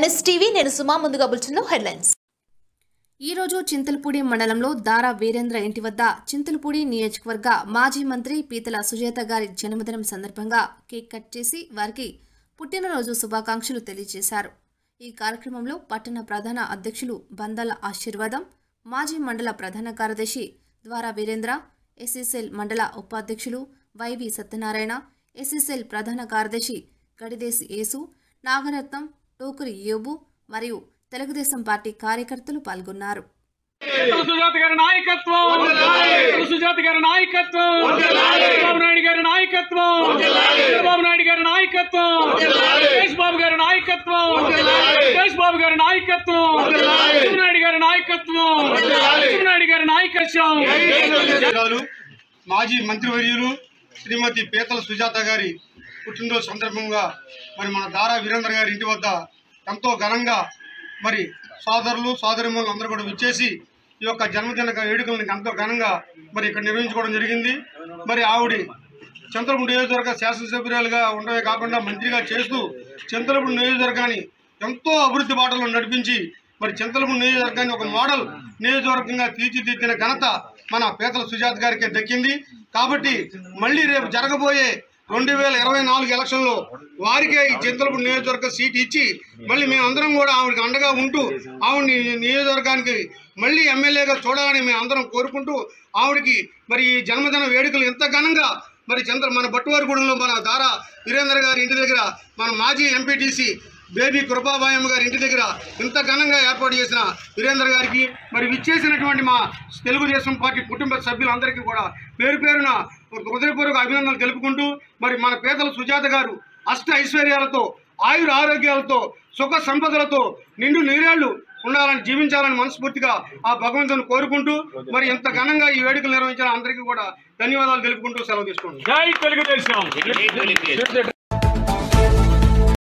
NS TV నేను సుమా ముందుగా బులెటిన్లో హెడ్లైన్స్ ఈరోజు చింతలపూడి మండలంలో దారా వీరేంద్ర ఇంటి వద్ద చింతలపూడి నియోజకవర్గ మాజీ మంత్రి పీతల సుజాత గారి జన్మదినం సందర్భంగా కేక్ కట్ చేసి వారికి పుట్టినరోజు శుభాకాంక్షలు తెలియజేశారు ఈ కార్యక్రమంలో పట్టణ ప్రధాన అధ్యక్షులు బందల ఆశీర్వాదం మాజీ మండల ప్రధాన కార్యదర్శి ద్వారా వీరేంద్ర ఎస్ఎస్ఎల్ మండల ఉపాధ్యక్షులు వైవి సత్యనారాయణ ఎస్ఎస్ఎల్ ప్రధాన కార్యదర్శి గడిదేశి యేసు నాగరత్నం టోకురి యోబు మరియు తెలుగుదేశం పార్టీ కార్యకర్తలు పాల్గొన్నారు పీతల సుజాత గారి నాయకత్వం పీతల సుజాత గారి నాయకత్వం చంద్రబాబు నాయుడు గారి నాయకత్వం చంద్రబాబు నాయుడు గారి నాయకత్వం సురేష్ బాబు గారి నాయకత్వం సురేష్ బాబు గారి నాయకత్వం నాయుడు గారి నాయకత్వం నాయుడు గారి నాయకత్వం అధ్యక్షురాలు మాజీ మంత్రివర్యులు శ్రీమతి పీతల సుజాత గారి పుట్టినరోజు సందర్భంగా మరి మన దారా వీరేంద్ర గారి ఇంటి వద్ద ఎంతో ఘనంగా మరి సోదరులు సోదరిమూలు అందరూ కూడా విచ్చేసి ఈ యొక్క జన్మదిన వేడుకలను ఎంతో ఘనంగా మరి ఇక్కడ నిర్వహించుకోవడం జరిగింది మరి ఆవిడ చంద్రపూడి నియోజకవర్గ శాసనసభ్యురాలుగా ఉండవే కాకుండా మంత్రిగా చేస్తూ చంద్రపూడి నియోజకవర్గాన్ని ఎంతో అభివృద్ధి బాటలో నడిపించి మరి చింతలపూడి నియోజకవర్గాన్ని ఒక మోడల్ నియోజకవర్గంగా తీర్చిదిద్దిన ఘనత మన పీతల సుజాత్ గారికి దక్కింది కాబట్టి మళ్ళీ రేపు జరగబోయే రెండు వేల ఇరవై నాలుగు ఎలక్షన్లో వారికే ఈ చింతలపూడి నియోజకవర్గ సీట్ ఇచ్చి మళ్ళీ మేమందరం కూడా ఆవిడకి అండగా ఉంటూ ఆవిడ నియోజకవర్గానికి మళ్ళీ ఎమ్మెల్యేగా చూడాలని మేము అందరం కోరుకుంటూ ఆవిడకి మరి ఈ జన్మదిన వేడుకలు ఎంత ఘనంగా మరి చంద్ర మన బట్టువారిగూడెంలో మన దారా వీరేంద్ర గారి ఇంటి దగ్గర మన మాజీ ఎంపీటీసీ బేబీ కృపాబాయమ్మ గారి ఇంటి దగ్గర ఇంత ఘనంగా ఏర్పాటు చేసిన వీరేంద్ర గారికి మరి విచ్చేసినటువంటి మా తెలుగుదేశం పార్టీ కుటుంబ సభ్యులందరికీ కూడా పేరు పేరున హృదయపూర్వక అభినందనలు తెలుపుకుంటూ మరి మన పేదల సుజాత గారు అష్ట ఐశ్వర్యాలతో ఆయుర ఆరోగ్యాలతో సుఖ సంపదలతో నిండు నీరేళ్లు ఉండాలని జీవించాలని మనస్ఫూర్తిగా ఆ భగవంతుని కోరుకుంటూ మరి ఇంత ఘనంగా ఈ వేడుకలు నిర్వహించిన అందరికీ కూడా ధన్యవాదాలు తెలుపుకుంటూ సెలవు తీసుకుంటాం జై తెలుగుదేశం